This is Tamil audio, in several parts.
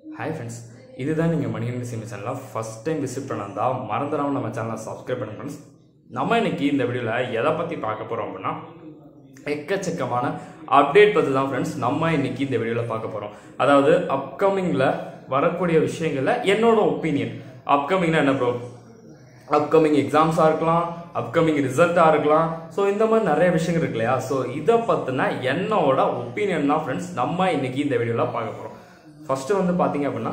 ஹாய் ஃப்ரெண்ட்ஸ் இதுதான் நீங்கள் மணிகண்டன் சிமி சேனலில் ஃபஸ்ட் டைம் விசிட் பண்ணா மறந்துடாமல் நம்ம சேனலை சப்ஸ்கிரைப் பண்ணுங்க ஃப்ரெண்ட்ஸ் நம்ம இன்னைக்கு இந்த வீடியோவில் எதை பற்றி பார்க்க போகிறோம் அப்படின்னா எக்கச்சக்கமான அப்டேட் பற்றி தான் ஃப்ரெண்ட்ஸ் நம்ம இன்னைக்கு இந்த வீடியோவில் பார்க்க போகிறோம் அதாவது அப்கமிங்கில் வரக்கூடிய விஷயங்களில் என்னோட ஒப்பீனியன் அப்கமிங்னா என்ன ப்ரோ அப்கமிங் எக்ஸாம்ஸாக இருக்கலாம் அப்கமிங் ரிசல்ட்டாக இருக்கலாம் ஸோ இந்த மாதிரி நிறைய விஷயங்கள் இருக்கு இல்லையா ஸோ இதை பற்றின என்னோட ஒப்பீனியன் தான் ஃப்ரெண்ட்ஸ் நம்ம இன்னைக்கு இந்த வீடியோவில் பார்க்க போகிறோம் ஃபர்ஸ்ட் வந்து பார்த்தீங்க அப்படின்னா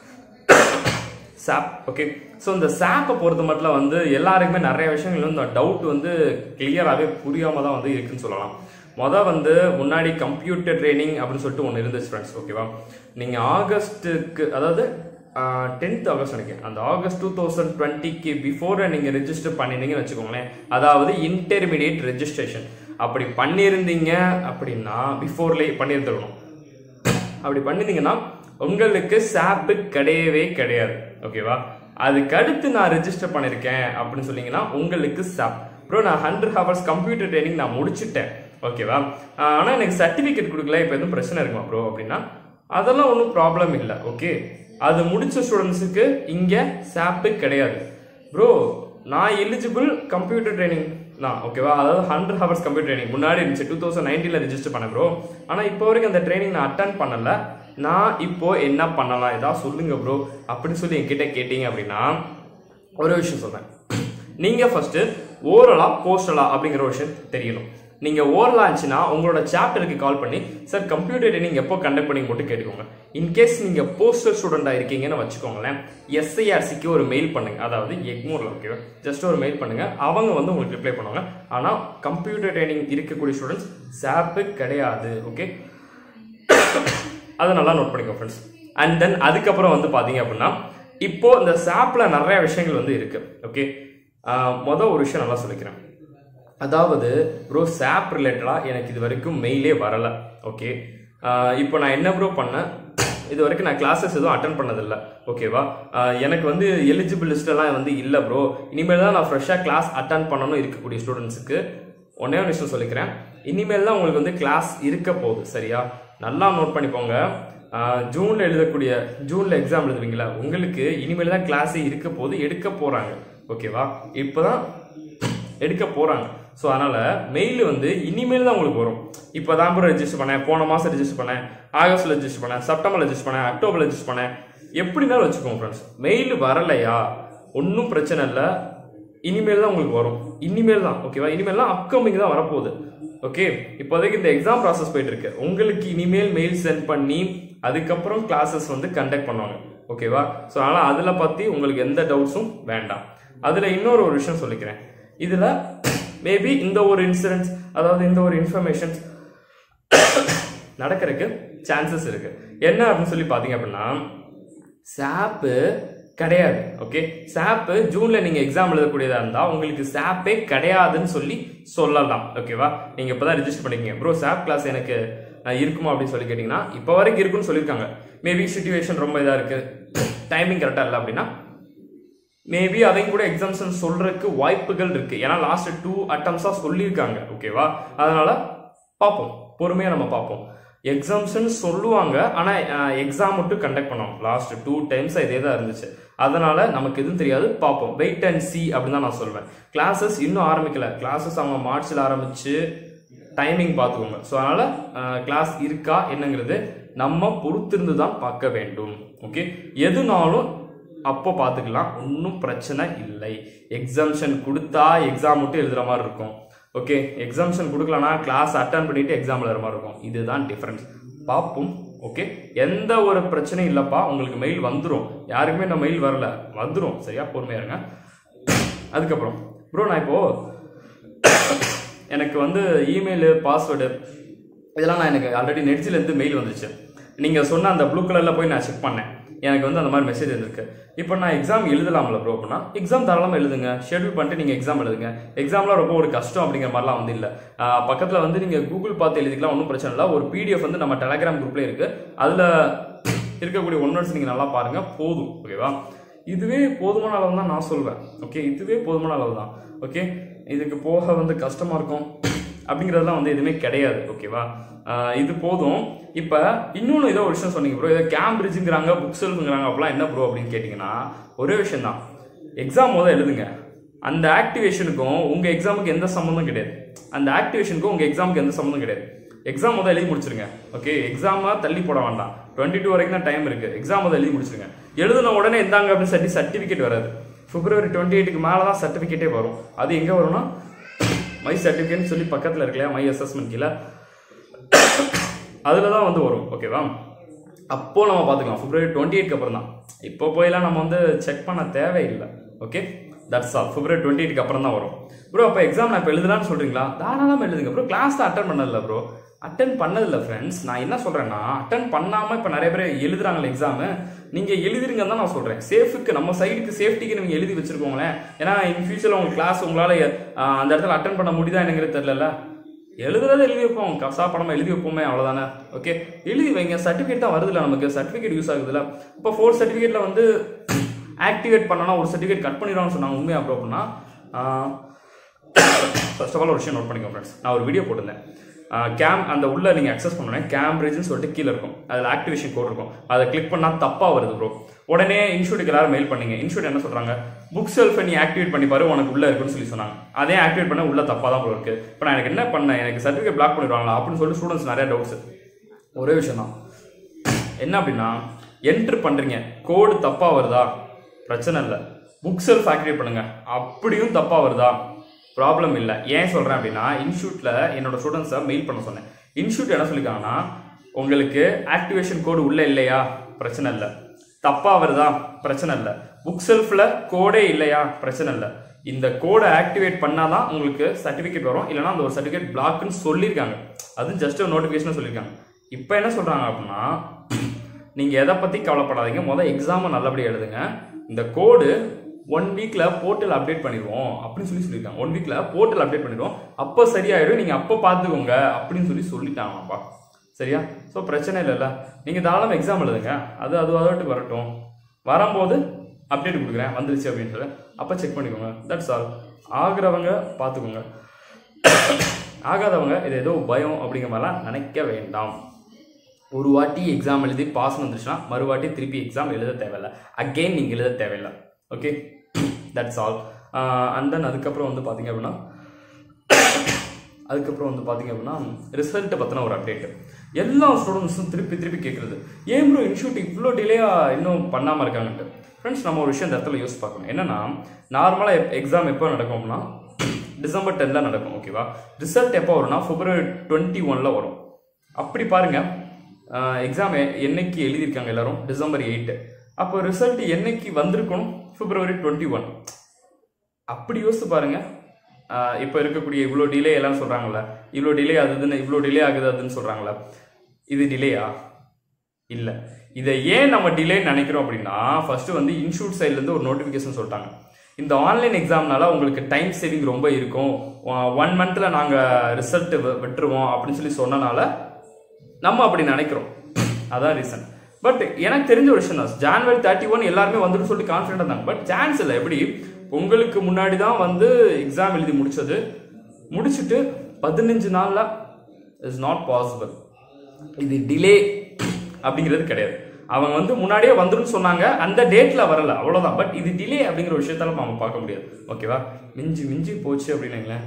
சாப் ஓகே ஸோ இந்த சாப்பை பொறுத்த மட்டும் வந்து எல்லாருக்குமே நிறைய விஷயங்கள் வந்து டவுட் வந்து கிளியராகவே புரியாம தான் வந்து இருக்குன்னு சொல்லலாம் மொதல் வந்து முன்னாடி கம்ப்யூட்டர் ட்ரைனிங் அப்படின்னு சொல்லிட்டு ஒன்று இருந்துச்சு ஃப்ரெண்ட்ஸ் ஓகேவா நீங்கள் ஆகஸ்ட்டுக்கு அதாவது டென்த் ஆகஸ்ட் நினைக்கிறேன் அந்த ஆகஸ்ட் டூ தௌசண்ட் டுவெண்ட்டிக்கு பிஃபோர் நீங்கள் ரெஜிஸ்டர் பண்ணியிருந்தீங்கன்னு வச்சுக்கோங்களேன் அதாவது இன்டர்மீடியட் ரெஜிஸ்ட்ரேஷன் அப்படி பண்ணியிருந்தீங்க அப்படின்னா பிஃபோர்லேயே பண்ணியிருந்துருக்கணும் அப்படி பண்ணிருந்தீங்கன்னா உங்களுக்கு சாப்பு கிடையவே கிடையாது ஓகேவா அதுக்கு அடுத்து நான் ரெஜிஸ்டர் பண்ணியிருக்கேன் அப்படின்னு சொன்னீங்கன்னா உங்களுக்கு சாப் ப்ரோ நான் ஹண்ட்ரட் ஹவர்ஸ் கம்ப்யூட்டர் ட்ரைனிங் நான் முடிச்சிட்டேன் ஓகேவா ஆனால் எனக்கு சர்டிஃபிகேட் கொடுக்கல இப்போ எதுவும் பிரச்சனை இருக்குமா ப்ரோ அப்படின்னா அதெல்லாம் ஒன்றும் ப்ராப்ளம் இல்லை ஓகே அது முடிச்ச ஸ்டூடெண்ட்ஸுக்கு இங்கே சாப்பு கிடையாது ப்ரோ நான் எலிஜிபிள் கம்ப்யூட்டர் ட்ரைனிங் தான் ஓகேவா அதாவது ஹண்ட்ரட் ஹவர்ஸ் கம்ப்யூட்டர் ட்ரைனிங் முன்னாடி இருந்துச்சு டூ தௌசண்ட் நைன்டீனில் ரெஜிஸ்டர் பண்ணேன் ப்ரோ ஆனால் இப்போ வரைக்கும் அந்த ட்ரைனிங் நான் அட்டன் பண்ணல நான் இப்போ என்ன பண்ணலாம் ஏதாவது சொல்லுங்க ப்ரோ அப்படின்னு சொல்லி என்கிட்ட கேட்டீங்க அப்படின்னா ஒரு விஷயம் சொல்றேன் நீங்க ஃபர்ஸ்ட் ஓரலா போஸ்டலா அப்படிங்கிற ஒரு விஷயம் தெரியணும் நீங்க ஓரலா இருந்துச்சுன்னா உங்களோட சாப்டருக்கு கால் பண்ணி சார் கம்ப்யூட்டர் ட்ரைனிங் எப்போ கண்டக்ட் பண்ணி மட்டும் கேட்டுக்கோங்க இன்கேஸ் நீங்க போஸ்டல் ஸ்டூடெண்டா இருக்கீங்கன்னு வச்சுக்கோங்களேன் எஸ்ஐஆர்சிக்கு ஒரு மெயில் பண்ணுங்க அதாவது எக்மோர்ல ஓகேவா ஜஸ்ட் ஒரு மெயில் பண்ணுங்க அவங்க வந்து உங்களுக்கு ரிப்ளை பண்ணுவாங்க ஆனா கம்ப்யூட்டர் ட்ரைனிங் இருக்கக்கூடிய ஸ்டூடெண்ட்ஸ் சாப்பு கிடையாது ஓகே அதை நல்லா நோட் பண்ணிக்கோ ஃப்ரெண்ட்ஸ் அண்ட் தென் அதுக்கப்புறம் வந்து பார்த்தீங்க அப்படின்னா இப்போ இந்த சாப்பில் நிறைய விஷயங்கள் வந்து இருக்கு ஓகே மொதல் ஒரு விஷயம் நல்லா சொல்லிக்கிறேன் அதாவது ப்ரோ சாப் ரிலேட்டடாக எனக்கு இது வரைக்கும் மெயிலே வரலை ஓகே இப்போ நான் என்ன ப்ரோ பண்ணேன் இது வரைக்கும் நான் கிளாஸஸ் எதுவும் அட்டன் பண்ணதில்லை ஓகேவா எனக்கு வந்து எலிஜிபிள் லிஸ்டெல்லாம் வந்து இல்லை ப்ரோ இனிமேல் தான் நான் ஃப்ரெஷ்ஷாக கிளாஸ் அட்டன் பண்ணணும் இருக்கக்கூடிய ஸ்டூடெண்ட்ஸுக்கு ஒன்னே ஒரு விஷயம் சொல்லிக்கிறேன் இனிமேல் தான் உங்களுக்கு வந்து கிளாஸ் இருக்க போகுது சரியா நல்லா நோட் பண்ணிப்போங்க ஜூனில் எழுதக்கூடிய ஜூனில் எக்ஸாம் எழுதுவீங்களா உங்களுக்கு இனிமேல் தான் கிளாஸே இருக்க போது எடுக்க போகிறாங்க ஓகேவா இப்போ தான் எடுக்க போகிறாங்க ஸோ அதனால் மெயில் வந்து இனிமேல் தான் உங்களுக்கு வரும் இப்போ தான் ப்ரோ ரெஜிஸ்டர் பண்ணேன் போன மாதம் ரெஜிஸ்டர் பண்ணேன் ஆகஸ்ட்டில் ரெஜிஸ்டர் பண்ணேன் செப்டம்பர் ரெஜிஸ்டர் பண்ணேன் அக்டோபர் ரெஜிஸ்டர் பண்ணேன் எப்படினாலும் வச்சுக்கோங்க ஃப்ரெண்ட்ஸ் மெயில் வரலையா ஒன்றும் பிரச்சனை இல்லை இனிமேல் தான் உங்களுக்கு வரும் இனிமேல் தான் ஓகேவா இனிமேல் தான் அப்கமிங் தான் வரப்போகுது ஓகே இப்போதைக்கு இந்த எக்ஸாம் ப்ராசஸ் போயிட்டு இருக்கு உங்களுக்கு இனிமேல் மெயில் சென்ட் பண்ணி அதுக்கப்புறம் கிளாஸஸ் வந்து கண்டக்ட் பண்ணுவாங்க ஓகேவா ஸோ அதனால் அதில் பற்றி உங்களுக்கு எந்த டவுட்ஸும் வேண்டாம் அதில் இன்னொரு ஒரு விஷயம் சொல்லிக்கிறேன் இதில் மேபி இந்த ஒரு இன்சிடென்ட்ஸ் அதாவது இந்த ஒரு இன்ஃபர்மேஷன்ஸ் நடக்கிறதுக்கு சான்சஸ் இருக்கு என்ன அப்படின்னு சொல்லி பார்த்தீங்க அப்படின்னா சாப்பு கிடையாது ஓகே சாப்பு ஜூன்ல நீங்க எக்ஸாம் எழுதக்கூடியதா இருந்தா உங்களுக்கு சாப்பே கிடையாதுன்னு சொல்லி சொல்லலாம் ஓகேவா நீங்க இப்பதான் ரெஜிஸ்டர் பண்ணிக்கீங்க ப்ரோ சாப் கிளாஸ் எனக்கு இருக்குமா அப்படின்னு சொல்லி கேட்டீங்கன்னா இப்போ வரைக்கும் இருக்குன்னு சொல்லியிருக்காங்க மேபி சுச்சுவேஷன் ரொம்ப இதா இருக்கு டைமிங் கரெக்டா இல்லை அப்படின்னா மேபி அதையும் கூட எக்ஸாம்ஷன் சொல்றதுக்கு வாய்ப்புகள் இருக்கு ஏன்னா லாஸ்ட் டூ அட்டம்ஸா சொல்லியிருக்காங்க ஓகேவா அதனால பார்ப்போம் பொறுமையா நம்ம பார்ப்போம் எக்ஸாம்ஷன் சொல்லுவாங்க ஆனா எக்ஸாம் மட்டும் கண்டக்ட் பண்ணுவோம் லாஸ்ட் டூ டைம்ஸ் இதே தான் இருந்துச்சு அதனால நமக்கு எதுவும் தெரியாது பார்ப்போம் வெயிட் அண்ட் சி அப்படின்னு தான் நான் சொல்வேன் கிளாஸஸ் இன்னும் ஆரம்பிக்கல கிளாஸஸ் அவங்க மார்ச்ல ஆரம்பிச்சு டைமிங் பார்த்துக்கோங்க ஸோ அதனால கிளாஸ் இருக்கா என்னங்கிறது நம்ம பொறுத்திருந்து தான் பார்க்க வேண்டும் ஓகே எதுனாலும் அப்போ பார்த்துக்கலாம் ஒன்றும் பிரச்சனை இல்லை எக்ஸாம்ஷன் கொடுத்தா எக்ஸாம் மட்டும் எழுதுற மாதிரி இருக்கும் ஓகே எக்ஸாம்ஷன் கொடுக்கலனா கிளாஸ் அட்டன் பண்ணிட்டு எக்ஸாம் எழுதுற மாதிரி இருக்கும் இதுதான் டிஃப்ரென்ஸ் பார்ப்போம் ஓகே எந்த ஒரு பிரச்சனையும் இல்லைப்பா உங்களுக்கு மெயில் வந்துடும் யாருக்குமே இந்த மெயில் வரல வந்துடும் சரியா பொறுமையா இருங்க அதுக்கப்புறம் ப்ரோ நான் இப்போ எனக்கு வந்து இமெயிலு பாஸ்வேர்டு இதெல்லாம் நான் எனக்கு ஆல்ரெடி நெட்ஜிலேருந்து மெயில் வந்துச்சு நீங்கள் சொன்ன அந்த ப்ளூ கலரில் போய் நான் செக் பண்ணேன் எனக்கு வந்து அந்த மாதிரி மெசேஜ் இருந்திருக்கு இப்போ நான் எக்ஸாம் எழுதலாம்ல ப்ரோ அப்படின்னா எக்ஸாம் தாராளமாக எழுதுங்க ஷெட்யூல் பண்ணிட்டு நீங்கள் எக்ஸாம் எழுதுங்க எக்ஸாம்லாம் ரொம்ப ஒரு கஷ்டம் அப்படிங்கிற மாதிரிலாம் வந்து இல்லை பக்கத்தில் வந்து நீங்கள் கூகுள் பார்த்து எழுதிக்கலாம் ஒன்றும் பிரச்சனை இல்லை ஒரு பிடிஎஃப் வந்து நம்ம டெலகிராம் குரூப்லேயே இருக்குது அதில் இருக்கக்கூடிய ஒன் வேர்ட்ஸ் நீங்கள் நல்லா பாருங்கள் போதும் ஓகேவா இதுவே போதுமான அளவு தான் நான் சொல்வேன் ஓகே இதுவே போதுமான அளவு தான் ஓகே இதுக்கு போக வந்து கஷ்டமாக இருக்கும் அப்படிங்கிறதுலாம் வந்து எதுவுமே கிடையாது ஓகேவா ஆஹ் இது போதும் இப்போ இன்னொன்று ஏதோ ஒரு விஷயம் சொன்னீங்க ப்ரோ ஏதோ கேம்பிரிட்ஜுங்கிறாங்க புக் செல்ஃபுங்கிறாங்க அப்பெல்லாம் என்ன ப்ரோ அப்படின்னு கேட்டிங்கன்னா ஒரே விஷயம் தான் எக்ஸாம் முதல் எழுதுங்க அந்த ஆக்டிவேஷனுக்கும் உங்கள் எக்ஸாமுக்கு எந்த சம்மந்தம் கிடையாது அந்த ஆக்டிவேஷனுக்கும் உங்கள் எக்ஸாமுக்கு எந்த சம்மந்தம் கிடையாது எக்ஸாம் முதல் எழுதி முடிச்சிருங்க ஓகே எக்ஸாமா தள்ளி போட வேண்டாம் டுவெண்ட்டி டூ வரைக்கும் தான் டைம் இருக்கு எக்ஸாம் முதல் எழுதி முடிச்சிருங்க எழுதின உடனே இந்தாங்க அப்படின்னு சொல்லி சர்டிஃபிகேட் வராது பிப்ரவரி டுவெண்ட்டி எயிட்டுக்கு மேலே தான் சர்டிஃபிகேட்டே வரும் அது எங்கே வரும்னா மை சர்டிஃபிகேட்னு சொல்லி பக்கத்தில் இருக்கலையா மை அசஸ்மெண்ட் கீழே அதில் தான் வந்து வரும் ஓகேவா அப்போ நம்ம பார்த்துக்கலாம் பிப்ரவரி டுவெண்ட்டி எயிட்க்கு அப்புறம் தான் இப்போ போயெல்லாம் நம்ம வந்து செக் பண்ண தேவையில்லை okay that's all February twenty எயிட்க்கு அப்புறம் தான் வரும் ப்ரோ அப்போ எக்ஸாம் நான் இப்போ எழுதுனான்னு சொல்கிறீங்களா தாராளமாக எழுதுங்க ப்ரோ கிளாஸ் தான் அட்டன் பண்ணதில்ல ப்ரோ அட்டன் பண்ணதில்ல ஃப்ரெண்ட்ஸ் நான் என்ன சொல்கிறேன்னா அட்டன் பண்ணாமல் இப்போ நிறைய பேர் எழுதுறாங்களே எக்ஸாமு நீங்கள் எழுதிருங்கன்னு தான் நான் சொல்கிறேன் சேஃபுக்கு நம்ம சைடுக்கு சேஃப்டிக்கு நீங்கள் எழுதி வச்சிருக்கோங்களேன் ஏன்னா இன் ஃபியூச்சரில் உங்களுக்கு கிளாஸ் உங்களால் அந்த இடத்துல அட்டன் பண்ண முடியுதா என்னங்கிறது தெரியல எழுதுறதை எழுதி வைப்போம் கசா படமா எழுதி வைப்போமே அவ்வளோதானே ஓகே எழுதி வைங்க சர்டிஃபிகேட் தான் வருதுல்ல நமக்கு சர்டிஃபிகேட் யூஸ் ஆகுதுல்ல இப்போ ஃபோர் சர்டிஃபிகேட்ல வந்து ஆக்டிவேட் பண்ணனா ஒரு சர்டிஃபிகேட் கட் பண்ணிடுவான்னு சொன்னாங்க உண்மையா ப்ரோ அப்படின்னா ஃபர்ஸ்ட் ஆஃப் ஆல் ஒரு விஷயம் நோட் பண்ணிக்கோ ஃப்ரெண்ட்ஸ் நான் ஒரு வீடியோ போட்டிருந்தேன் கேம் அந்த உள்ள நீங்கள் அக்சஸ் பண்ணோன்னே கேம்பிரிட்ஜ்னு சொல்லிட்டு கீழே இருக்கும் அதில் ஆக்டிவேஷன் கோட் இருக்கும் அதை கிளிக் பண்ணால் தப்பாக வருது ப்ரோ உடனே இன்ஸ்டியூட்டுக்கு எல்லாரும் மெயில் பண்ணீங்க இன்ஸ்டியூட் என்ன சொல்கிறாங்க புக் செல்ஃபை நீ ஆக்டிவேட் பண்ணி பாரு உனக்கு உள்ள இருக்குன்னு சொல்லி சொன்னாங்க அதே ஆக்டிவேட் பண்ண உள்ள தப்பாக தான் ப்ரோ இருக்கு இப்போ நான் எனக்கு என்ன பண்ணேன் எனக்கு சர்டிஃபிகேட் பிளாக் பண்ணிடுவாங்களா அப்படின்னு சொல்லிட்டு ஸ்டூடெண்ட்ஸ் நிறைய டவுட்ஸ் ஒரே விஷயம் தான் என்ன அப்படின்னா என்ட்ரு பண்ணுறீங்க கோடு தப்பாக வருதா பிரச்சனை இல்லை புக் செல்ஃப் ஆக்டிவேட் பண்ணுங்க அப்படியும் தப்பாக வருதா ப்ராப்ளம் இல்லை ஏன் சொல்கிறேன் அப்படின்னா இன்ஸ்டியூட்டில் என்னோட ஸ்டூடெண்ட்ஸை மெயில் பண்ண சொன்னேன் இன்ஸ்டியூட் என்ன சொல்லியிருக்காங்கன்னா உங்களுக்கு ஆக்டிவேஷன் கோடு உள்ள இல்லையா பிரச்சனை இல்லை தப்பாக வருதா பிரச்சனை இல்லை புக் செல்ஃபில் கோடே இல்லையா பிரச்சனை இல்லை இந்த கோடை ஆக்டிவேட் பண்ணாதான் உங்களுக்கு சர்டிஃபிகேட் வரும் இல்லைனா அந்த ஒரு சர்டிஃபிகேட் பிளாக்னு சொல்லியிருக்காங்க அது ஜஸ்ட் ஒரு நோட்டிஃபிகேஷன் சொல்லியிருக்காங்க இப்போ என்ன சொல்கிறாங்க அப்படின்னா நீங்கள் எதை பற்றி கவலைப்படாதீங்க முதல் எக்ஸாமை நல்லபடியாக எழுதுங்க இந்த கோடு ஒன் வீக்கில் போர்ட்டல் அப்டேட் பண்ணிடுவோம் அப்படின்னு சொல்லி சொல்லியிருக்காங்க ஒன் வீக்கில் போர்ட்டல் அப்டேட் பண்ணிடுவோம் அப்போ சரியாயிடும் நீங்கள் அப்போ பார்த்துக்கோங்க அப்படின்னு சொல்லி சொல்லிட்டாங்கப்பா சரியா ஸோ பிரச்சனை இல்லைல்ல நீங்கள் தாராளமாக எக்ஸாம் எழுதுங்க அது அது அதோட்டு வரட்டும் வரும்போது அப்டேட் கொடுக்குறேன் வந்துருச்சு அப்படின்னு சொல்லி அப்போ செக் பண்ணிக்கோங்க தட்ஸ் ஆல் ஆகிறவங்க பார்த்துக்கோங்க ஆகாதவங்க இது ஏதோ பயம் அப்படிங்கிற மாதிரிலாம் நினைக்க வேண்டாம் ஒரு வாட்டி எக்ஸாம் எழுதி பாஸ் வந்துருச்சுன்னா மறுவாட்டி திருப்பி எக்ஸாம் எழுத தேவையில்ல அகெயின் நீங்கள் எழுத தேவையில்லை okay that's all and then அதுக்கப்புறம் வந்து பார்த்தீங்க அப்படின்னா அதுக்கப்புறம் வந்து பார்த்தீங்க அப்படின்னா ரிசல்ட்டை பற்றின ஒரு அப்டேட் எல்லா ஸ்டூடெண்ட்ஸும் திருப்பி திருப்பி கேட்குறது ஏன் ப்ரோ இன்ஸ்டியூட் இவ்வளோ டிலேயாக இன்னும் பண்ணாமல் இருக்காங்கன்ட்டு ஃப்ரெண்ட்ஸ் நம்ம ஒரு விஷயம் இந்த இடத்துல யோசிச்சு பார்க்கணும் என்னன்னா நார்மலாக எக்ஸாம் எப்போ நடக்கும் அப்படின்னா டிசம்பர் டென்னில் நடக்கும் ஓகேவா ரிசல்ட் எப்போ வரும்னா பிப்ரவரி டுவெண்ட்டி ஒனில் வரும் அப்படி பாருங்க எக்ஸாம் என்னைக்கு எழுதியிருக்காங்க எல்லாரும் டிசம்பர் எயிட்டு அப்போ ரிசல்ட் என்னைக்கு வந்திருக்கணும் பிப்ரவரி டுவெண்ட்டி ஒன் அப்படி யோசிச்சு பாருங்க இப்போ இருக்கக்கூடிய இவ்வளோ டிலே எல்லாம் சொல்கிறாங்கல்ல இவ்வளோ டிலே ஆகுதுன்னு இவ்வளோ டிலே ஆகுது அதுன்னு சொல்கிறாங்களே இது டிலேயா இல்லை இதை ஏன் நம்ம டிலே நினைக்கிறோம் அப்படின்னா ஃபர்ஸ்ட் வந்து இன்ஸ்டியூட் சைட்லேருந்து ஒரு நோட்டிஃபிகேஷன் சொல்லிட்டாங்க இந்த ஆன்லைன் எக்ஸாம்னால உங்களுக்கு டைம் சேவிங் ரொம்ப இருக்கும் ஒன் மந்த்தில் நாங்கள் ரிசல்ட் விட்டுருவோம் அப்படின்னு சொல்லி சொன்னனால நம்ம அப்படி நினைக்கிறோம் அதான் ரீசன் பட் எனக்கு தெரிஞ்ச ஒரு விஷயம் தான் ஜான்வரி தேர்ட்டி ஒன் எல்லாருமே வந்துட்டு சொல்லிட்டு கான்ஃபிடென்ட் இருந்தாங்க பட் சான்ஸ் இல்லை எப்படி உங்களுக்கு முன்னாடி தான் வந்து எக்ஸாம் எழுதி முடிச்சது முடிச்சுட்டு பதினஞ்சு நாளில் இஸ் நாட் பாசிபிள் இது டிலே அப்படிங்கிறது கிடையாது அவங்க வந்து முன்னாடியே வந்துடும் சொன்னாங்க அந்த டேட்ல வரல அவ்வளவுதான் பட் இது டிலே அப்படிங்கிற ஒரு விஷயத்தால நம்ம பார்க்க முடியாது ஓகேவா மிஞ்சி மிஞ்சி போச்சு அப்படின்னீங்களேன்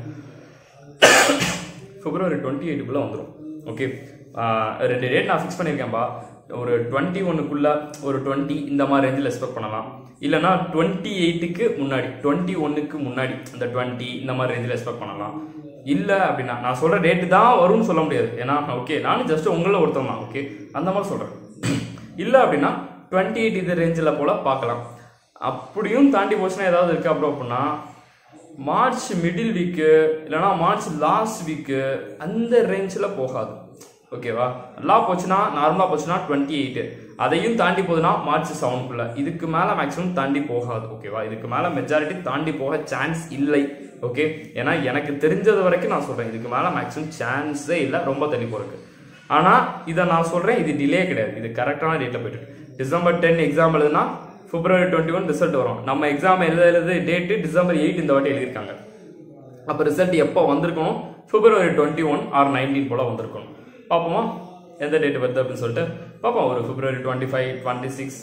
பிப்ரவரி டுவெண்ட்டி எயிட்டுக்குள்ளே வந்துடும் ஓகே ரெண்டு டேட் நான் ஃபிக்ஸ் பண்ணியிருக்கேன்பா ஒரு டுவெண்ட்டி ஒன்னுக்குள்ள ஒரு டுவெண்ட்டி இந்த மாதிரி ரேஞ்சில் எக்ஸ்பெக்ட் பண்ணலாம் இல்லைனா டுவெண்ட்டி எயிட்டுக்கு முன்னாடி டுவெண்ட்டி ஒன்னுக்கு முன்னாடி இந்த டுவெண்ட்டி இந்த மாதிரி ரேஞ்சில் எக்ஸ்பெக்ட் பண்ணலாம் இல்லை அப்படின்னா நான் சொல்கிற டேட்டு தான் வரும்னு சொல்ல முடியாது ஏன்னா ஓகே நானும் ஜஸ்ட் உங்களில் ஒருத்தன் தான் ஓகே அந்த மாதிரி சொல்கிறேன் இல்லை அப்படின்னா டுவெண்ட்டி எயிட் இது ரேஞ்சில் போல் பார்க்கலாம் அப்படியும் தாண்டி போச்சுன்னா ஏதாவது இருக்கா அப்புறம் அப்படின்னா மார்ச் மிடில் வீக்கு இல்லைனா மார்ச் லாஸ்ட் வீக்கு அந்த ரேஞ்சில் போகாது ஓகேவா நல்லா போச்சுன்னா நார்மலாக போச்சுன்னா டுவெண்ட்டி எயிட்டு அதையும் தாண்டி போகுதுன்னா மார்ச் செவனுக்குள்ள இதுக்கு மேலே மேக்ஸிமம் தாண்டி போகாது ஓகேவா இதுக்கு மேலே மெஜாரிட்டி தாண்டி போக சான்ஸ் இல்லை ஓகே ஏன்னா எனக்கு தெரிஞ்சது வரைக்கும் நான் சொல்கிறேன் இதுக்கு மேலே மேக்ஸிமம் சான்ஸே இல்லை ரொம்ப தள்ளி போகிறதுக்கு ஆனால் இதை நான் சொல்கிறேன் இது டிலே கிடையாது இது கரெக்டான டேட்டில் போயிட்டு இருக்கு. டிசம்பர் டென் எக்ஸாம் எழுதுனா பிப்ரவரி டுவெண்ட்டி ஒன் ரிசல்ட் வரும் நம்ம எக்ஸாம் எழுதுறது டேட்டு டிசம்பர் எயிட் இந்த வாட்டி எழுதியிருக்காங்க அப்போ ரிசல்ட் எப்போ வந்திருக்கணும் February twenty one or nineteen போல வந்திருக்கணும் பார்ப்போமா எந்த டேட் வருது அப்படின்னு சொல்லிட்டு பார்ப்போம் ஒரு February twenty five twenty six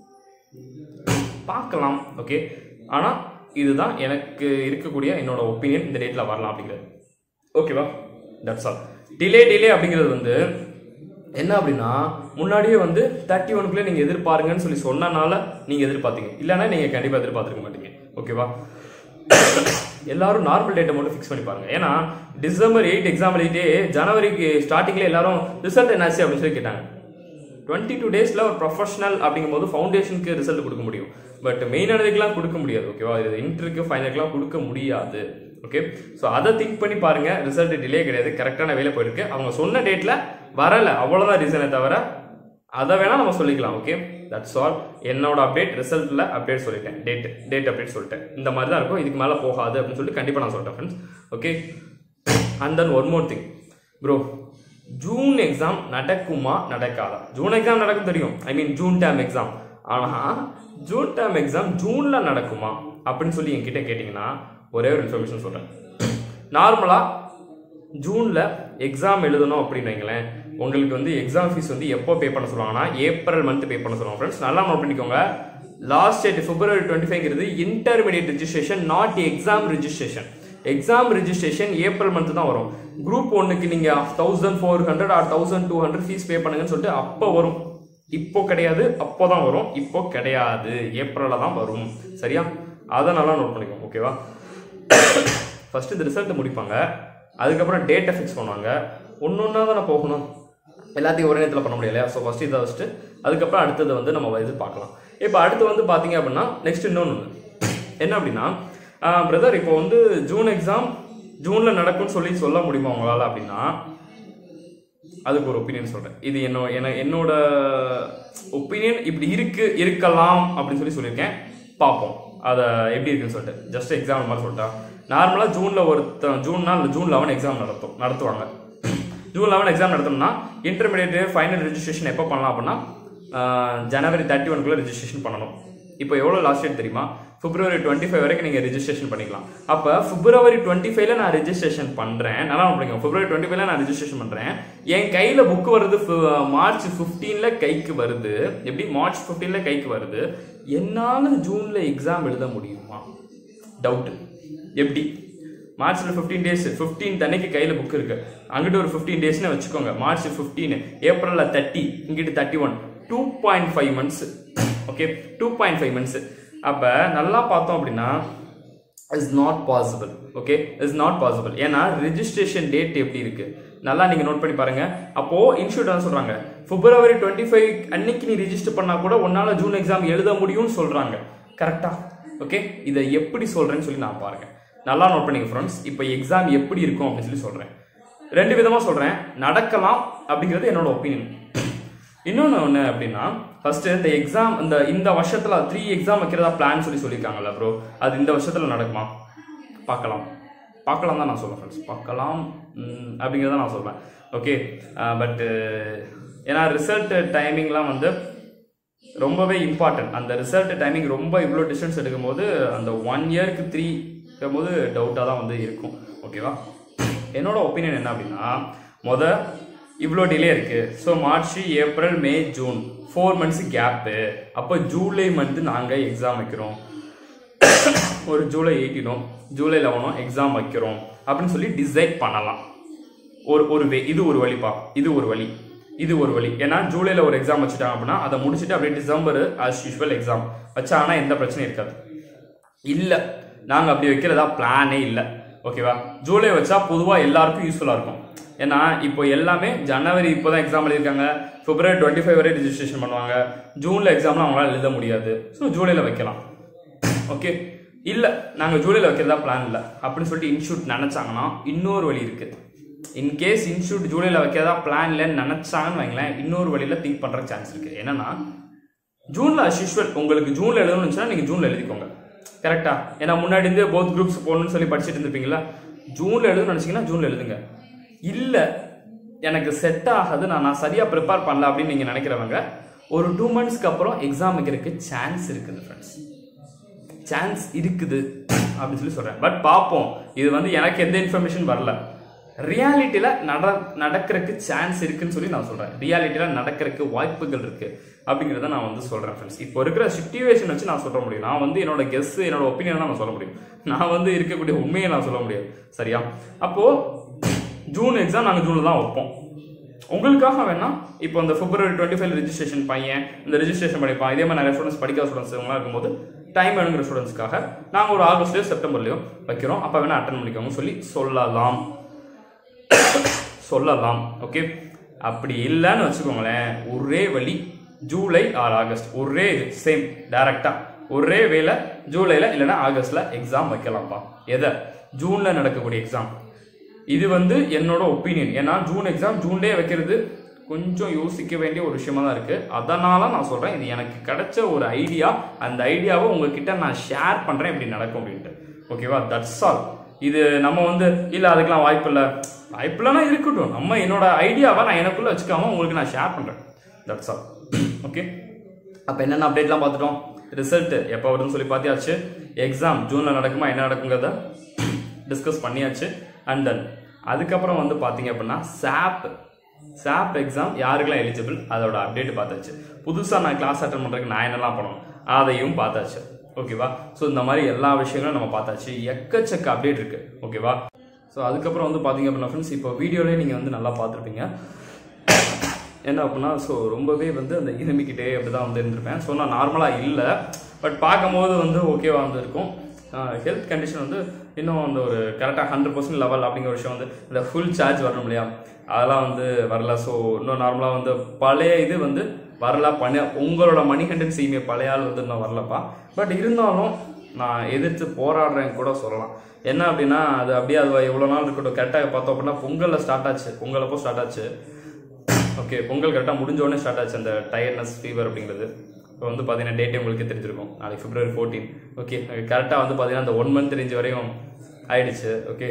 பார்க்கலாம் ஓகே ஆனால் இதுதான் எனக்கு இருக்கக்கூடிய என்னோட ஒப்பீனியன் இந்த டேட்டில் வரலாம் அப்படிங்கிறது ஓகேவா தட்ஸ் ஆல் டிலே டிலே அப்படிங்கிறது வந்து என்ன அப்படின்னா முன்னாடியே வந்து தேர்ட்டி ஒனுக்குள்ளே நீங்கள் எதிர்பாருங்கன்னு சொல்லி சொன்னனால நீங்கள் எதிர்பார்த்தீங்க இல்லைன்னா நீங்கள் கண்டிப்பாக எதிர்பார்த்துருக்க மாட்டீங்க ஓகேவா எல்லாரும் நார்மல் டேட்டை மட்டும் ஃபிக்ஸ் பண்ணி பாருங்க ஏன்னா டிசம்பர் எயிட் எக்ஸாம் எழுதிட்டே ஜனவரிக்கு ஸ்டார்டிங்ல எல்லாரும் ரிசல்ட் என்னாச்சு அப்படின்னு சொல்லி கேட்டாங்க டுவெண்ட்டி டூ டேஸில் ஒரு ப்ரொஃபஷனல் அப்படிங்கும்போது ஃபவுண்டேஷனுக்கு ரிசல்ட் கொடுக்க முடியும் பட் மெயினானதுக்கெல்லாம் கொடுக்க முடியாது ஓகேவா இது இன்டருக்கு ஃபைனலுக்குலாம் கொடுக்க முடியாது ஓகே ஸோ அதை திங்க் பண்ணி பாருங்க ரிசல்ட் டிலே கிடையாது கரெக்டான வேலை போயிருக்கு அவங்க சொன்ன டேட்டில் வரலை அவ்வளோதான் ரீசனே தவிர அதை வேணா நம்ம சொல்லிக்கலாம் ஓகே தட்ஸ் ஆல் என்னோட அப்டேட் ரிசல்ட்ல அப்டேட் சொல்லிட்டேன் டேட் டேட் அப்டேட் சொல்லிட்டேன் இந்த மாதிரி தான் இருக்கும் இதுக்கு மேலே போகாது அப்படின்னு சொல்லிட்டு கண்டிப்பாக நான் சொல்லிட்டேன் friends okay and then one more thing bro June exam நடக்குமா நடக்காதா ஜூன் எக்ஸாம் நடக்கும் தெரியும் I mean June term exam ஆனால் ஜூன் டேம் எக்ஸாம் ஜூனில் நடக்குமா அப்படின்னு சொல்லி என்கிட்ட கேட்டிங்கன்னா ஒரே ஒரு இன்ஃபர்மேஷன் சொல்கிறேன் நார்மலாக ஜூனில் எக்ஸாம் எழுதணும் அப்படின்னு வைங்களேன் உங்களுக்கு வந்து எக்ஸாம் ஃபீஸ் வந்து எப்போ பே பண்ண சொல்லுவாங்கன்னா ஏப்ரல் மந்த் பே பண்ண சொல்லுவாங்க ஃப்ரெண்ட்ஸ் நல்லா நோட் பண்ணிக்கோங்க லாஸ்ட் டேட் பிப்ரவரி டுவெண்ட்டி ஃபைவ்ங்கிறது intermediate registration not exam registration exam registration April month தான் வரும் குரூப் ஒன்றுக்கு நீங்கள் thousand four hundred or thousand two hundred fees pay பண்ணுங்கன்னு சொல்லிட்டு அப்போ வரும் இப்போ கிடையாது அப்போ தான் வரும் இப்போ கிடையாது ஏப்ரலில் தான் வரும் சரியா அதை நல்லா நோட் பண்ணிக்கோங்க ஓகேவா ஃபர்ஸ்ட் இந்த ரிசல்ட் முடிப்பாங்க அதுக்கப்புறம் டேட்டை ஃபிக்ஸ் பண்ணுவாங்க ஒன்று ஒன்றா தானே போகணும் எல்லாத்தையும் ஒரே நேரத்தில் பண்ண முடியலையா ஸோ ஃபஸ்ட்டு இதை வச்சுட்டு அதுக்கப்புறம் அடுத்தது வந்து நம்ம இது பார்க்கலாம் இப்போ அடுத்து வந்து பார்த்தீங்க அப்படின்னா நெக்ஸ்ட் இன்னொன்று ஒன்று என்ன அப்படின்னா பிரதர் இப்போ வந்து ஜூன் எக்ஸாம் ஜூனில் நடக்கும்னு சொல்லி சொல்ல முடியுமா உங்களால் அப்படின்னா அதுக்கு ஒரு ஒப்பீனியன் சொல்கிறேன் இது என்னோட என்ன என்னோட ஒப்பீனியன் இப்படி இருக்கு இருக்கலாம் அப்படின்னு சொல்லி சொல்லியிருக்கேன் பார்ப்போம் அதை எப்படி இருக்குன்னு சொல்லிட்டு ஜஸ்ட் எக்ஸாம் மாதிரி சொல்லிட்டா நார்மலாக ஜூனில் ஒருத்த ஜூன்னா இல்லை ஜூன் லெவன் எக்ஸாம் நடத்தும் நடத்துவாங்க ஜூன் லெவன் எக்ஸாம் நடத்தணும்னா இன்டர்மீடியட் ஃபைனல் ரெஜிஸ்ட்ரேஷன் எப்போ பண்ணலாம் அப்படின்னா ஜனவரி தேர்ட்டி ஒன்குள்ளே ரெஜிஸ்ட்ரேஷன் பண்ணணும் இப்போ எவ்வளோ லாஸ்ட் டேட் தெரியுமா பிப்ரவரி டுவெண்ட்டி ஃபைவ் வரைக்கும் நீங்கள் ரெஜிஸ்ட்ரேஷன் பண்ணிக்கலாம் அப்போ பிப்ரவரி டுவெண்ட்டி ஃபைவ்ல நான் ரெஜிஸ்ட்ரேஷன் பண்ணுறேன் நல்லா பண்ணுங்க பிப்ரவரி டுவெண்ட்டி ஃபைவ்ல நான் ரெஜிஸ்ட்ரேஷன் பண்ணுறேன் என் கையில் புக் வருது மார்ச் ஃபிஃப்டீனில் கைக்கு வருது எப்படி மார்ச் ஃபிஃப்டீனில் கைக்கு வருது என்னால் ஜூனில் எக்ஸாம் எழுத முடியுமா டவுட்டு எப்படி மார்ச்ல ஃபிஃப்டீன் டேஸ் ஃபிஃப்டீன் அன்னைக்கு கையில் புக் இருக்கு அங்கிட்டு ஒரு ஃபிஃப்டீன் டேஸ்னு வச்சுக்கோங்க மார்ச் ஃபிஃப்டீன் ஏப்ரல்ல தேர்ட்டி இங்கிட்டு thirty one two point five months okay two point five months அப்போ நல்லா பார்த்தோம் அப்படின்னா is not possible okay is not possible ஏன்னா ரெஜிஸ்ட்ரேஷன் டேட் எப்படி இருக்கு நல்லா நீங்க நோட் பண்ணி பாருங்க அப்போ இன்ஸ்டியூட் என்ன சொல்றாங்க பிப்ரவரி டுவெண்ட்டி ஃபைவ் அன்னைக்கு நீ ரிஜிஸ்டர் பண்ணா கூட உன்னால ஜூன் எக்ஸாம் எழுத முடியும்னு சொல்றாங்க கரெக்டா ஓகே இதை எப்படி சொல்றேன்னு சொல்லி நான் பாருங்க நல்லா நோட் பண்ணிங்க ஃப்ரெண்ட்ஸ் இப்போ எக்ஸாம் எப்படி இருக்கும் அப்படின்னு சொல்லி சொல்றேன் ரெண்டு விதமா சொல்றேன் நடக்கலாம் அப்படிங்கிறது என்னோட ஒப்பீனியன் இன்னொன்று ஒன்று அப்படின்னா ஃபர்ஸ்ட் இந்த எக்ஸாம் இந்த இந்த வருஷத்துல த்ரீ எக்ஸாம் வைக்கிறதா பிளான் சொல்லி சொல்லியிருக்காங்கல்ல ப்ரோ அது இந்த வருஷத்துல நடக்குமா பார்க்கலாம் பார்க்கலாம் தான் நான் சொல்லுவேன் ஃப்ரெண்ட்ஸ் பார்க்கலாம் ம், அப்படிங்கிறத நான் சொல்வேன் ஓகே பட்டு ஏன்னா ரிசல்ட் டைமிங்லாம் வந்து ரொம்பவே இம்பார்ட்டன்ட் அந்த ரிசல்ட் டைமிங் ரொம்ப இவ்வளோ டிஸ்டன்ஸ் எடுக்கும்போது அந்த ஒன் இயர்க்கு த்ரீ போது டவுட்டாக தான் வந்து இருக்கும் ஓகேவா என்னோட ஒப்பீனியன் என்ன அப்படின்னா முத இவ்வளோ டிலே இருக்கு so March April May June four months gap அப்போ ஜூலை மந்த் நாங்கள் எக்ஸாம் வைக்கிறோம் ஒரு ஜூலை எயிட்டீனும் ஜூலை லெவனும் எக்ஸாம் வைக்கிறோம் அப்படின்னு சொல்லி டிசைட் பண்ணலாம் ஒரு ஒரு வே இது ஒரு வழிப்பா இது ஒரு வழி இது ஒரு வழி ஏன்னா ஜூலைல ஒரு எக்ஸாம் வச்சுட்டாங்க அப்படின்னா அதை முடிச்சுட்டு அப்படியே டிசம்பர் ஆஸ் யூஸ்வல் எக்ஸாம் வச்சாங்கன்னா எந்த பிரச்சனையும் இருக்காது இல்ல நாங்க அப்படி வைக்கிறதா பிளானே இல்ல ஓகேவா ஜூலை வச்சா பொதுவா எல்லாருக்கும் யூஸ்ஃபுல்லா இருக்கும் ஏன்னா இப்போ எல்லாமே ஜனவரி இப்போதான் எக்ஸாம் எழுதியிருக்காங்க பிப்ரவரி டுவெண்ட்டி ஃபைவ் வரை ரிஜிஸ்ட்ரேஷன் பண்ணுவாங்க ஜூன்ல எக்ஸாம்லாம் அவங்களால எழுத முடியாது ஸோ ஜூலைல வைக்கலாம் ஓகே இல்ல நாங்க ஜூலைல வைக்கிறதா பிளான் இல்ல அப்படின்னு சொல்லிட்டு இன்ஸ்டியூட் நினைச்சாங்கன்னா இன்னொரு வழி இருக்கு இன்கேஸ் இன்ஸ்டியூட் ஜூலைல வைக்கிறதா பிளான் இல்லைன்னு நினைச்சாங்கன்னு வைங்களேன் இன்னொரு வழியில திங்க் பண்ற சான்ஸ் இருக்கு என்னன்னா ஜூன்ல as usual உங்களுக்கு ஜூன்ல எழுதணும்னு இருந்துச்சுன்னா நீங்க ஜூன்ல எழுதிக்கோங்க கரெக்டா ஏன்னா முன்னாடி இருந்து போத் குரூப்ஸ் போகணும்னு சொல்லி படிச்சுட்டு இருந்திருப்பீங்களா ஜூன்ல எழுதணும்னு நினைச்சீங்கன்னா ஜூன்ல எழுதுங்க இல்ல எனக்கு செட் ஆகாது நான் நான் சரியா ப்ரிப்பேர் பண்ணல அப்படின்னு நீங்க நினைக்கிறவங்க ஒரு டூ மந்த்ஸ்க்கு அப்புறம் எக்ஸாம் வைக்கிறதுக்கு சான்ஸ் இருக்குது ஃப்ரெண்ட்ஸ் சான்ஸ் இருக்குது அப்படின்னு சொல்லி சொல்றேன் பட் பார்ப்போம் இது வந்து எனக்கு எந்த இன்ஃபர்மேஷன் வரல ரியாலிட்டியில் நட நடக்கிறதுக்கு சான்ஸ் இருக்குன்னு சொல்லி நான் சொல்கிறேன் ரியாலிட்டியில் நடக்கிறதுக்கு வாய்ப்புகள் இருக்கு அப்படிங்கிறத நான் வந்து சொல்கிறேன் ஃப்ரெண்ட்ஸ் இப்போ இருக்கிற சுச்சுவேஷன் வச்சு நான் சொல்ல முடியும் நான் வந்து என்னோட கெஸ் என்னோட ஒப்பீனியன் தான் நான் சொல்ல முடியும் நான் வந்து இருக்கக்கூடிய உண்மையை நான் சொல்ல முடியாது சரியா அப்போது ஜூன் எக்ஸாம் நாங்கள் ஜூனில் தான் வைப்போம் உங்களுக்காக வேணா இப்போ இந்த பிப்ரவரி டுவெண்ட்டி ஃபைவ் ரிஜிஸ்ட்ரேஷன் பையன் இந்த ரிஜிஸ்ட்ரேஷன் படிப்பான் இதே மாதிரி நிறைய ஸ்டூடெண்ட்ஸ் படிக்காத ஸ்டூடெண்ட்ஸ் இவங்களாம் இருக்கும்போது டைம் வேணுங்கிற ஸ்டூடெண்ட்ஸ்க்காக நாங்கள் ஒரு ஆகஸ்ட்லயோ செப்டம்பர்லயோ வைக்கிறோம் அப்போ வேணா அட்டன் பண்ணிக்கோங்க சொல்லி சொல்லலாம் சொல்லலாம் ஓகே அப்படி இல்லைன்னு வச்சுக்கோங்களேன் ஒரே வழி ஜூலை ஆர் ஆகஸ்ட் ஒரே சேம் டைரக்டா ஒரே வேலை ஜூலைல இல்லைன்னா ஆகஸ்ட்ல எக்ஸாம் வைக்கலாம்ப்பா எதை ஜூன்ல நடக்கக்கூடிய எக்ஸாம் இது வந்து என்னோட ஒப்பீனியன் ஏன்னா ஜூன் எக்ஸாம் ஜூன்லேயே வைக்கிறது கொஞ்சம் யோசிக்க வேண்டிய ஒரு விஷயமா தான் இருக்கு அதனால நான் சொல்றேன் இது எனக்கு கிடைச்ச ஒரு ஐடியா அந்த ஐடியாவை உங்ககிட்ட நான் ஷேர் பண்றேன் இப்படி நடக்கும் அப்படின்ட்டு ஓகேவா தட்ஸ் ஆல் இது நம்ம வந்து இல்ல அதுக்கெல்லாம் வாய்ப்பு இல்லை வாய்ப்பு இல்லைன்னா இருக்கட்டும் நம்ம என்னோட ஐடியாவை நான் எனக்குள்ள வச்சுக்காம உங்களுக்கு நான் ஷேர் பண்றேன் தட்ஸ் ஆல் ஓகே அப்போ என்னென்ன அப்டேட்லாம் பார்த்துட்டோம் ரிசல்ட் எப்போ வருதுன்னு சொல்லி பார்த்தியாச்சு எக்ஸாம் ஜூனில் நடக்குமா என்ன நடக்குங்கிறத டிஸ்கஸ் பண்ணியாச்சு அண்ட் தென் அதுக்கப்புறம் வந்து பார்த்தீங்க அப்படின்னா சாப் சாப் எக்ஸாம் யாருக்கெல்லாம் எலிஜிபிள் அதோட அப்டேட் பார்த்தாச்சு புதுசாக நான் கிளாஸ் அட்டன் பண்ணுறதுக்கு நான் என்னெல்லாம் பண்ணணும் அதையும் பார்த்தாச்சு ஓகேவா ஸோ இந்த மாதிரி எல்லா விஷயங்களும் நம்ம பார்த்தாச்சு எக்கச்சக்க அப்டேட் இருக்கு ஓகேவா ஸோ அதுக்கப்புறம் வந்து பார்த்தீங்க அப்படின்னா ஃப்ரெண்ட்ஸ் இப்போ வீடியோலேயே நீங்கள் வந்து நல்லா பார்த்துருப்பீங்க என்ன அப்படின்னா ஸோ ரொம்பவே வந்து அந்த இருமிக்கிட்டே அப்படி தான் வந்து இருந்திருப்பேன் ஸோ நான் நார்மலாக இல்லை பட் பார்க்கும்போது வந்து ஓகேவா வந்து இருக்கும் ஹெல்த் கண்டிஷன் வந்து இன்னும் அந்த ஒரு கரெக்டாக ஹண்ட்ரட் பர்சன்ட் லெவல் அப்படிங்கிற விஷயம் வந்து இந்த ஃபுல் சார்ஜ் வரணும் இல்லையா அதெல்லாம் வந்து வரல ஸோ இன்னும் நார்மலாக வந்து பழைய இது வந்து வரல பண்ண உங்களோட மணிகண்டன் சீமே பழைய ஆள் வந்து இன்னும் வரலப்பா பட் இருந்தாலும் நான் எதிர்த்து போராடுறேன் கூட சொல்லலாம் என்ன அப்படின்னா அது அப்படியே அது எவ்வளோ நாள் இருக்கட்டும் கரெக்டாக பார்த்தோம் அப்படின்னா பொங்கலில் ஸ்டார்ட் ஆச்சு பொங்கல் அப்போ ஸ்டார்ட் ஆச்சு ஓகே பொங்கல் கரெக்டாக முடிஞ்ச உடனே ஸ்டார்ட் ஆச்சு அந்த டயர்னஸ் ஃபீவர் அப்படிங்கிறது இப்போ வந்து பார்த்தீங்கன்னா டேட்டே உங்களுக்கு தெரிஞ்சிருக்கும் நாளைக்கு பிப்ரவரி ஃபோர்டீன் ஓகே கரெக்டாக வந்து பார்த்தீங்கன்னா அந்த ஒன் மந்த் ரேஞ்ச் வரையும் ஆயிடுச்சு ஓகே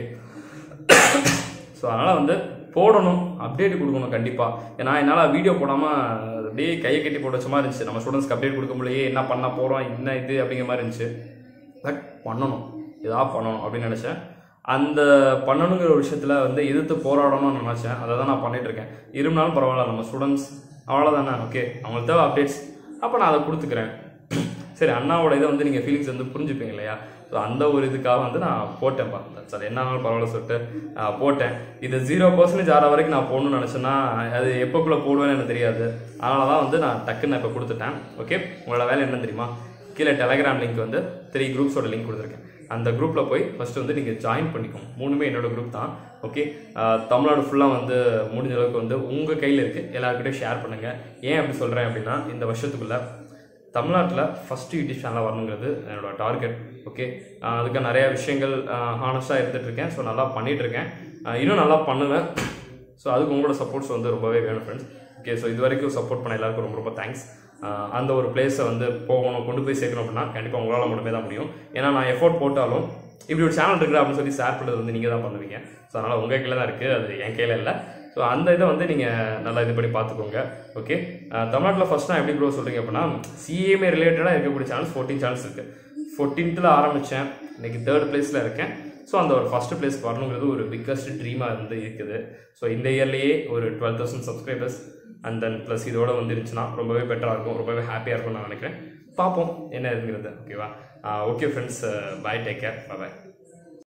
ஸோ அதனால் வந்து போடணும் அப்டேட் கொடுக்கணும் கண்டிப்பாக ஏன்னா என்னால் வீடியோ போடாமல் அப்படியே கையை கட்டி போட்டு வச்ச மாதிரி இருந்துச்சு நம்ம ஸ்டூடெண்ட்ஸ்க்கு அப்டேட் கொடுக்க முடியலையே என்ன பண்ண போகிறோம் என்ன இது அப்படிங்கிற மாதிரி இருந்துச்சு பட் பண்ணணும் இதா பண்ணணும் அப்படின்னு நினச்சேன் அந்த பண்ணணுங்கிற ஒரு விஷயத்தில் வந்து எதிர்த்து போராடணும்னு நினச்சேன் அதை தான் நான் பண்ணிட்டு இருக்கேன் இருந்தாலும் பரவாயில்ல நம்ம ஸ்டூடெண்ட்ஸ் அவ்வளோதானே ஓகே அவங்களுக்கு தேவை அப்டேட்ஸ் அப்போ நான் அதை கொடுத்துக்கிறேன் சரி அண்ணாவோட இதை வந்து நீங்கள் ஃபீலிங்ஸ் வந்து புரிஞ்சுப்பீங்க இல்லையா ஸோ அந்த ஒரு இதுக்காக வந்து நான் போட்டேன்ப்பா சார் என்ன ஆனாலும் பரவாயில்ல சொல்லிட்டு நான் போட்டேன் இது ஜீரோ பர்சன்டேஜ் ஆற வரைக்கும் நான் போடணும்னு நினச்சேன்னா அது எப்போக்குள்ளே போடுவேன்னு எனக்கு தெரியாது அதனால தான் வந்து நான் டக்குன்னு இப்போ கொடுத்துட்டேன் ஓகே உங்களோட வேலை என்ன தெரியுமா கீழே டெலகிராம் லிங்க் வந்து த்ரீ குரூப்ஸோட லிங்க் கொடுத்துருக்கேன் அந்த குரூப்பில் போய் ஃபர்ஸ்ட் வந்து நீங்கள் ஜாயின் பண்ணிக்கோங்க மூணுமே என்னோட குரூப் தான் ஓகே தமிழ்நாடு ஃபுல்லாக வந்து முடிஞ்ச அளவுக்கு வந்து உங்கள் கையில் இருக்குது எல்லாருக்கிட்டையும் ஷேர் பண்ணுங்கள் ஏன் அப்படி சொல்கிறேன் அப்படின்னா இந்த வருஷத்துக்குள்ள தமிழ்நாட்டில் ஃபஸ்ட்டு யூடியூப் சேனலாக வரணுங்கிறது என்னோட டார்கெட் ஓகே அதுக்கு நிறைய விஷயங்கள் ஹானஸ்ட்டாக இருந்துட்டு இருக்கேன் ஸோ நல்லா பண்ணிட்டு இருக்கேன் ஆஹ் இன்னும் நல்லா பண்ணுவேன் ஸோ அதுக்கு உங்களோட சப்போர்ட்ஸ் வந்து ரொம்பவே வேணும் ஃப்ரெண்ட்ஸ் ஓகே ஸோ இது வரைக்கும் சப்போர்ட் பண்ண எல்லாருக்கும் ரொம்ப ரொம்ப தேங்க்ஸ் அந்த ஒரு பிளேஸை வந்து போகணும் கொண்டு போய் சேர்க்கணும் அப்படின்னா கண்டிப்பாக உங்களால் மட்டுமே தான் முடியும் ஏன்னா நான் எஃபோர்ட் போட்டாலும் இப்படி ஒரு சேனல் இருக்குது அப்படின்னு சொல்லி ஷேர் பண்ணுறது வந்து நீங்கள் தான் பண்ணுவீங்க ஸோ அதனால் உங்கள் கையில் தான் இருக்குது அது என் கையில் இல்லை ஸோ அந்த இதை வந்து நீங்கள் நல்லா இது பண்ணி பார்த்துக்கோங்க ஓகே தமிழ்நாட்டில் ஃபர்ஸ்ட் நான் எப்படி க்ரோ சொல்கிறீங்க அப்படின்னா சிஏமே ரிலேட்டடாக இருக்கக்கூடிய சேனல்ஸ் ஃபோர்டீன் சேனல்ஸ் இருக்குது ஃபோர்டீன்த்தில் ஆரம்பித்தேன் இன்னைக்கு தேர்ட் பிளேஸில் இருக்கேன் ஸோ அந்த ஒரு ஃபஸ்ட் பிளேஸ் வரணுங்கிறது ஒரு பிக்கஸ்ட் ட்ரீமாக இருந்து இருக்குது ஸோ இந்த இயர்லேயே ஒரு twelve thousand subscribers and then plus இதோட வந்துருச்சுன்னா ரொம்பவே பெட்டராக இருக்கும் ரொம்பவே ஹாப்பியாக இருக்கும்னு நான் நினைக்கிறேன் பார்ப்போம் என்ன இருக்குங்கிறது ஓகேவா okay friends bye take care பாய்